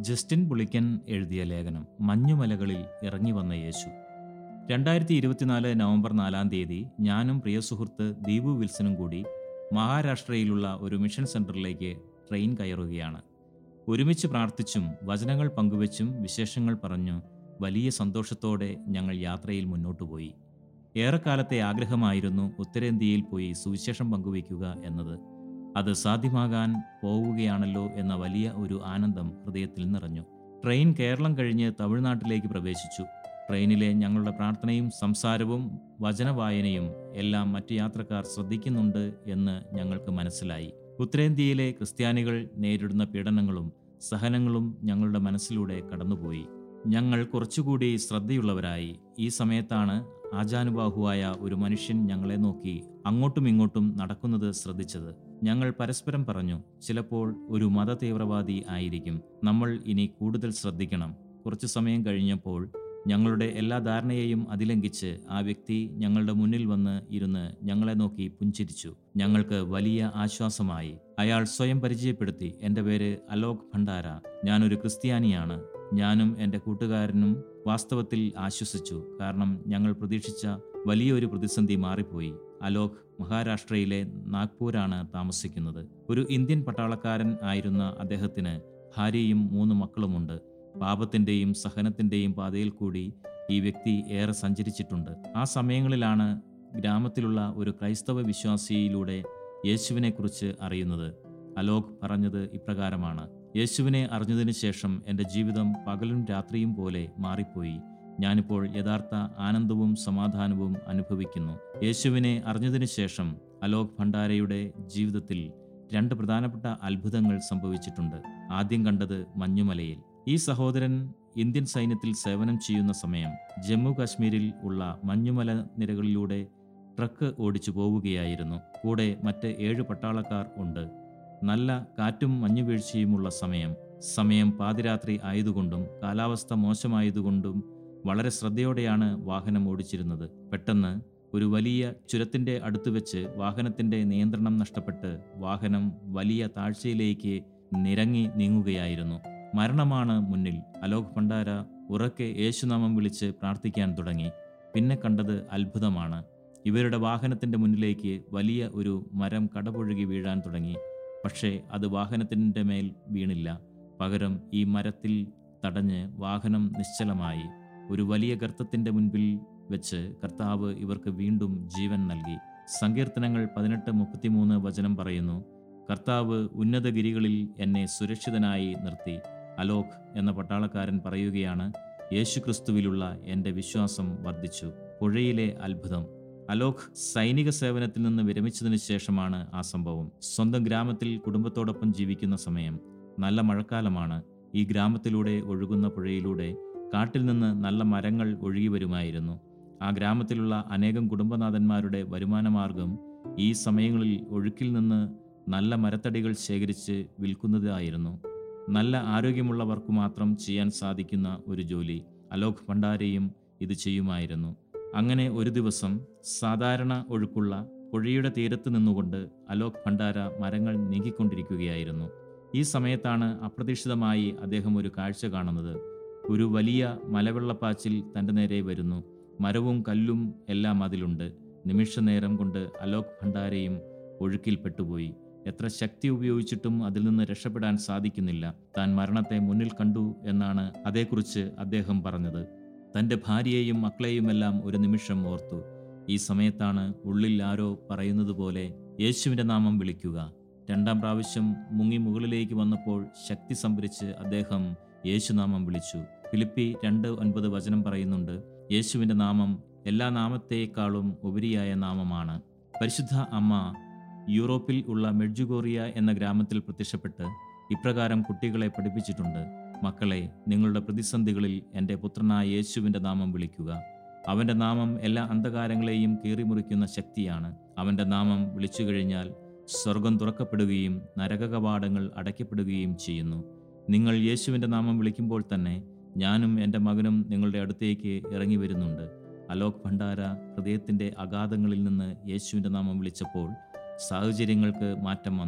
Justin Pulickan എഴുതിയ ലേഖനം മഞ്ഞുമലകളിൽ ഇറങ്ങി വന്ന യേശു രണ്ടായിരത്തി ഇരുപത്തിനാല് നവംബർ നാലാം തീയതി ഞാനും പ്രിയ സുഹൃത്ത് ദീപു വിൽസനും കൂടി മഹാരാഷ്ട്രയിലുള്ള ഒരു മിഷൻ സെന്ററിലേക്ക് ട്രെയിൻ കയറുകയാണ് ഒരുമിച്ച് പ്രാർത്ഥിച്ചും വചനങ്ങൾ പങ്കുവച്ചും വിശേഷങ്ങൾ പറഞ്ഞു വലിയ സന്തോഷത്തോടെ ഞങ്ങൾ യാത്രയിൽ മുന്നോട്ടു പോയി ഏറെക്കാലത്തെ ആഗ്രഹമായിരുന്നു ഉത്തരേന്ത്യയിൽ പോയി സുവിശേഷം പങ്കുവയ്ക്കുക എന്നത് അത് സാധ്യമാകാൻ പോവുകയാണല്ലോ എന്ന വലിയ ഒരു ആനന്ദം ഹൃദയത്തിൽ നിറഞ്ഞു ട്രെയിൻ കേരളം കഴിഞ്ഞ് തമിഴ്നാട്ടിലേക്ക് പ്രവേശിച്ചു ട്രെയിനിലെ ഞങ്ങളുടെ പ്രാർത്ഥനയും സംസാരവും വചനവായനയും എല്ലാം മറ്റു യാത്രക്കാർ ശ്രദ്ധിക്കുന്നുണ്ട് എന്ന് ഞങ്ങൾക്ക് മനസ്സിലായി ഉത്തരേന്ത്യയിലെ ക്രിസ്ത്യാനികൾ നേരിടുന്ന പീഡനങ്ങളും സഹനങ്ങളും ഞങ്ങളുടെ മനസ്സിലൂടെ കടന്നുപോയി ഞങ്ങൾ കുറച്ചുകൂടി ശ്രദ്ധയുള്ളവരായി ഈ സമയത്താണ് ആജാനുബാഹുവായ ഒരു മനുഷ്യൻ ഞങ്ങളെ നോക്കി അങ്ങോട്ടും ഇങ്ങോട്ടും നടക്കുന്നത് ശ്രദ്ധിച്ചത് ഞങ്ങൾ പരസ്പരം പറഞ്ഞു ചിലപ്പോൾ ഒരു മത തീവ്രവാദി ആയിരിക്കും നമ്മൾ ഇനി കൂടുതൽ ശ്രദ്ധിക്കണം കുറച്ചു സമയം കഴിഞ്ഞപ്പോൾ ഞങ്ങളുടെ എല്ലാ ധാരണയെയും അതിലംഘിച്ച് ആ വ്യക്തി ഞങ്ങളുടെ മുന്നിൽ വന്ന് ഇരുന്ന് ഞങ്ങളെ നോക്കി പുഞ്ചിരിച്ചു ഞങ്ങൾക്ക് വലിയ ആശ്വാസമായി അയാൾ സ്വയം പരിചയപ്പെടുത്തി എൻ്റെ പേര് അലോക് ഭണ്ഡാര ഞാനൊരു ക്രിസ്ത്യാനിയാണ് ഞാനും എൻ്റെ കൂട്ടുകാരനും വാസ്തവത്തിൽ ആശ്വസിച്ചു കാരണം ഞങ്ങൾ പ്രതീക്ഷിച്ച വലിയൊരു പ്രതിസന്ധി മാറിപ്പോയി അലോക് മഹാരാഷ്ട്രയിലെ നാഗ്പൂരാണ് താമസിക്കുന്നത് ഒരു ഇന്ത്യൻ പട്ടാളക്കാരൻ ആയിരുന്ന അദ്ദേഹത്തിന് ഭാര്യയും മൂന്ന് മക്കളുമുണ്ട് പാപത്തിൻ്റെയും സഹനത്തിൻ്റെയും പാതയിൽ കൂടി ഈ വ്യക്തി ഏറെ സഞ്ചരിച്ചിട്ടുണ്ട് ആ സമയങ്ങളിലാണ് ഗ്രാമത്തിലുള്ള ഒരു ക്രൈസ്തവ വിശ്വാസിയിലൂടെ യേശുവിനെക്കുറിച്ച് അറിയുന്നത് അലോക് പറഞ്ഞത് ഇപ്രകാരമാണ് യേശുവിനെ അറിഞ്ഞതിന് ശേഷം എൻ്റെ ജീവിതം പകലും രാത്രിയും പോലെ മാറിപ്പോയി ഞാനിപ്പോൾ യഥാർത്ഥ ആനന്ദവും സമാധാനവും അനുഭവിക്കുന്നു യേശുവിനെ അറിഞ്ഞതിന് ശേഷം അലോക് ഭണ്ഡാരയുടെ ജീവിതത്തിൽ രണ്ട് പ്രധാനപ്പെട്ട അത്ഭുതങ്ങൾ സംഭവിച്ചിട്ടുണ്ട് ആദ്യം കണ്ടത് മഞ്ഞുമലയിൽ ഈ സഹോദരൻ ഇന്ത്യൻ സൈന്യത്തിൽ സേവനം ചെയ്യുന്ന സമയം ജമ്മു കാശ്മീരിൽ ഉള്ള മഞ്ഞുമല നിരകളിലൂടെ ട്രക്ക് ഓടിച്ചു പോവുകയായിരുന്നു കൂടെ മറ്റ് ഏഴ് പട്ടാളക്കാർ ഉണ്ട് നല്ല കാറ്റും മഞ്ഞുവീഴ്ചയുമുള്ള സമയം സമയം പാതിരാത്രി ആയതുകൊണ്ടും കാലാവസ്ഥ മോശമായതുകൊണ്ടും വളരെ ശ്രദ്ധയോടെയാണ് വാഹനം ഓടിച്ചിരുന്നത് പെട്ടെന്ന് ഒരു വലിയ ചുരത്തിന്റെ അടുത്ത് വെച്ച് വാഹനത്തിന്റെ നിയന്ത്രണം നഷ്ടപ്പെട്ട് വാഹനം വലിയ താഴ്ചയിലേക്ക് നിരങ്ങി നീങ്ങുകയായിരുന്നു മരണമാണ് മുന്നിൽ അലോക് ഭണ്ഡാര ഉറക്കെ യേശുനാമം വിളിച്ച് പ്രാർത്ഥിക്കാൻ തുടങ്ങി പിന്നെ കണ്ടത് അത്ഭുതമാണ് ഇവരുടെ വാഹനത്തിന്റെ മുന്നിലേക്ക് വലിയ ഒരു മരം കടപുഴകി വീഴാൻ തുടങ്ങി പക്ഷേ അത് വാഹനത്തിൻ്റെ മേൽ വീണില്ല പകരം ഈ മരത്തിൽ തടഞ്ഞ് വാഹനം നിശ്ചലമായി ഒരു വലിയ ഗർത്തത്തിന്റെ മുൻപിൽ വെച്ച് കർത്താവ് ഇവർക്ക് വീണ്ടും ജീവൻ നൽകി സങ്കീർത്തനങ്ങൾ പതിനെട്ട് മുപ്പത്തിമൂന്ന് വചനം പറയുന്നു കർത്താവ് ഉന്നതഗിരികളിൽ എന്നെ സുരക്ഷിതനായി നിർത്തി അലോക് എന്ന പട്ടാളക്കാരൻ പറയുകയാണ് യേശുക്രിസ്തുവിലുള്ള എൻ്റെ വിശ്വാസം വർദ്ധിച്ചു പുഴയിലെ അത്ഭുതം അലോക് സൈനിക സേവനത്തിൽ നിന്ന് വിരമിച്ചതിന് ശേഷമാണ് ആ സംഭവം സ്വന്തം ഗ്രാമത്തിൽ കുടുംബത്തോടൊപ്പം ജീവിക്കുന്ന സമയം നല്ല മഴക്കാലമാണ് ഈ ഗ്രാമത്തിലൂടെ ഒഴുകുന്ന പുഴയിലൂടെ കാട്ടിൽ നിന്ന് നല്ല മരങ്ങൾ ഒഴുകി വരുമായിരുന്നു ആ ഗ്രാമത്തിലുള്ള അനേകം കുടുംബനാഥന്മാരുടെ വരുമാനമാർഗം ഈ സമയങ്ങളിൽ ഒഴുക്കിൽ നിന്ന് നല്ല മരത്തടികൾ ശേഖരിച്ച് വിൽക്കുന്നതായിരുന്നു നല്ല ആരോഗ്യമുള്ളവർക്ക് മാത്രം ചെയ്യാൻ സാധിക്കുന്ന ഒരു ജോലി അലോക് ഭണ്ഡാരയും ഇത് ചെയ്യുമായിരുന്നു അങ്ങനെ ഒരു ദിവസം സാധാരണ ഒഴുക്കുള്ള പുഴയുടെ തീരത്ത് നിന്നുകൊണ്ട് അലോക് ഭണ്ഡാര മരങ്ങൾ നീക്കിക്കൊണ്ടിരിക്കുകയായിരുന്നു ഈ സമയത്താണ് അപ്രതീക്ഷിതമായി അദ്ദേഹം ഒരു കാഴ്ച കാണുന്നത് ഒരു വലിയ മലവെള്ളപ്പാച്ചിൽ തൻ്റെ നേരെ വരുന്നു മരവും കല്ലും എല്ലാം അതിലുണ്ട് നിമിഷനേരം കൊണ്ട് അലോക് ഭണ്ഡാരയും ഒഴുക്കിൽ പെട്ടുപോയി എത്ര ശക്തി ഉപയോഗിച്ചിട്ടും അതിൽ നിന്ന് രക്ഷപ്പെടാൻ സാധിക്കുന്നില്ല താൻ മരണത്തെ മുന്നിൽ കണ്ടു എന്നാണ് അതേക്കുറിച്ച് അദ്ദേഹം പറഞ്ഞത് തൻ്റെ ഭാര്യയെയും മക്കളെയുമെല്ലാം ഒരു നിമിഷം ഓർത്തു ഈ സമയത്താണ് ഉള്ളിൽ ആരോ പറയുന്നത് പോലെ യേശുവിൻ്റെ നാമം വിളിക്കുക രണ്ടാം പ്രാവശ്യം മുങ്ങി മുകളിലേക്ക് വന്നപ്പോൾ ശക്തി സംഭരിച്ച് അദ്ദേഹം യേശുനാമം വിളിച്ചു ഫിലിപ്പി രണ്ട് ഒൻപത് വചനം പറയുന്നുണ്ട് യേശുവിൻ്റെ നാമം എല്ലാ നാമത്തേക്കാളും ഉപരിയായ നാമമാണ് പരിശുദ്ധ അമ്മ യൂറോപ്പിൽ ഉള്ള മെഡ്ജുഗോറിയ എന്ന ഗ്രാമത്തിൽ പ്രത്യക്ഷപ്പെട്ട് ഇപ്രകാരം കുട്ടികളെ പഠിപ്പിച്ചിട്ടുണ്ട് മക്കളെ നിങ്ങളുടെ പ്രതിസന്ധികളിൽ എൻ്റെ പുത്രനായ യേശുവിൻ്റെ നാമം വിളിക്കുക അവൻ്റെ നാമം എല്ലാ അന്ധകാരങ്ങളെയും കീറിമുറിക്കുന്ന ശക്തിയാണ് അവൻ്റെ നാമം വിളിച്ചു കഴിഞ്ഞാൽ സ്വർഗം തുറക്കപ്പെടുകയും നരകകവാടങ്ങൾ അടയ്ക്കപ്പെടുകയും ചെയ്യുന്നു നിങ്ങൾ യേശുവിൻ്റെ നാമം വിളിക്കുമ്പോൾ തന്നെ ഞാനും എൻ്റെ മകനും നിങ്ങളുടെ അടുത്തേക്ക് ഇറങ്ങി വരുന്നുണ്ട് അലോക് ഭണ്ഡാര ഹൃദയത്തിൻ്റെ അഗാധങ്ങളിൽ നിന്ന് യേശുവിൻ്റെ നാമം വിളിച്ചപ്പോൾ സാഹചര്യങ്ങൾക്ക് മാറ്റം വന്നു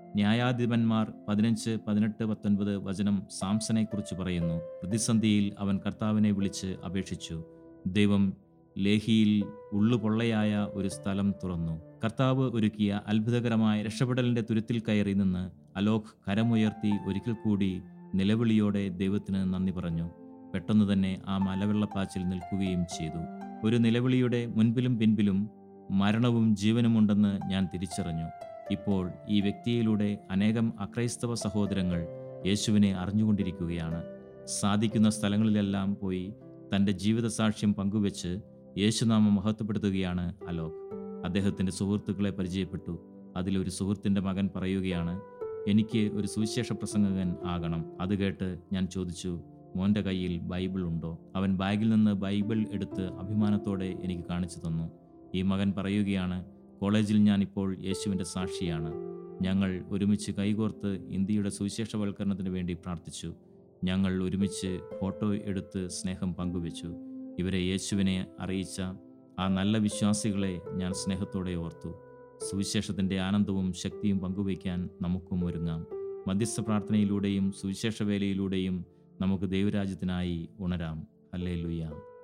ന്യായാധിപന്മാർ പതിനഞ്ച് പതിനെട്ട് പത്തൊൻപത് വചനം സാംസനെക്കുറിച്ച് പറയുന്നു പ്രതിസന്ധിയിൽ അവൻ കർത്താവിനെ വിളിച്ച് അപേക്ഷിച്ചു ദൈവം ലേഹിയിൽ ഉള്ളുപൊള്ളയായ ഒരു സ്ഥലം തുറന്നു കർത്താവ് ഒരുക്കിയ അത്ഭുതകരമായ രക്ഷപ്പെടലിന്റെ തുരുത്തിൽ കയറി നിന്ന് അലോക് കരമുയർത്തി ഒരിക്കൽ കൂടി നിലവിളിയോടെ ദൈവത്തിന് നന്ദി പറഞ്ഞു പെട്ടെന്ന് തന്നെ ആ മലവെള്ളപ്പാച്ചിൽ നിൽക്കുകയും ചെയ്തു ഒരു നിലവിളിയുടെ മുൻപിലും പിൻപിലും മരണവും ജീവനുമുണ്ടെന്ന് ഞാൻ തിരിച്ചറിഞ്ഞു ഇപ്പോൾ ഈ വ്യക്തിയിലൂടെ അനേകം അക്രൈസ്തവ സഹോദരങ്ങൾ യേശുവിനെ അറിഞ്ഞുകൊണ്ടിരിക്കുകയാണ് സാധിക്കുന്ന സ്ഥലങ്ങളിലെല്ലാം പോയി തൻ്റെ ജീവിത സാക്ഷ്യം പങ്കുവെച്ച് യേശുനാമം മഹത്വപ്പെടുത്തുകയാണ് അലോക് അദ്ദേഹത്തിൻ്റെ സുഹൃത്തുക്കളെ പരിചയപ്പെട്ടു അതിലൊരു സുഹൃത്തിൻ്റെ മകൻ പറയുകയാണ് എനിക്ക് ഒരു സുവിശേഷ പ്രസംഗകൻ ആകണം അത് കേട്ട് ഞാൻ ചോദിച്ചു മോൻ്റെ കയ്യിൽ ബൈബിൾ ഉണ്ടോ അവൻ ബാഗിൽ നിന്ന് ബൈബിൾ എടുത്ത് അഭിമാനത്തോടെ എനിക്ക് കാണിച്ചു തന്നു ഈ മകൻ പറയുകയാണ് കോളേജിൽ ഞാൻ ഇപ്പോൾ യേശുവിൻ്റെ സാക്ഷിയാണ് ഞങ്ങൾ ഒരുമിച്ച് കൈകോർത്ത് ഇന്ത്യയുടെ സുവിശേഷവൽക്കരണത്തിന് വേണ്ടി പ്രാർത്ഥിച്ചു ഞങ്ങൾ ഒരുമിച്ച് ഫോട്ടോ എടുത്ത് സ്നേഹം പങ്കുവെച്ചു ഇവരെ യേശുവിനെ അറിയിച്ച ആ നല്ല വിശ്വാസികളെ ഞാൻ സ്നേഹത്തോടെ ഓർത്തു സുവിശേഷത്തിൻ്റെ ആനന്ദവും ശക്തിയും പങ്കുവയ്ക്കാൻ നമുക്കും ഒരുങ്ങാം മധ്യസ്ഥ പ്രാർത്ഥനയിലൂടെയും സുവിശേഷ വേലയിലൂടെയും നമുക്ക് ദൈവരാജ്യത്തിനായി ഉണരാം അല്ലേ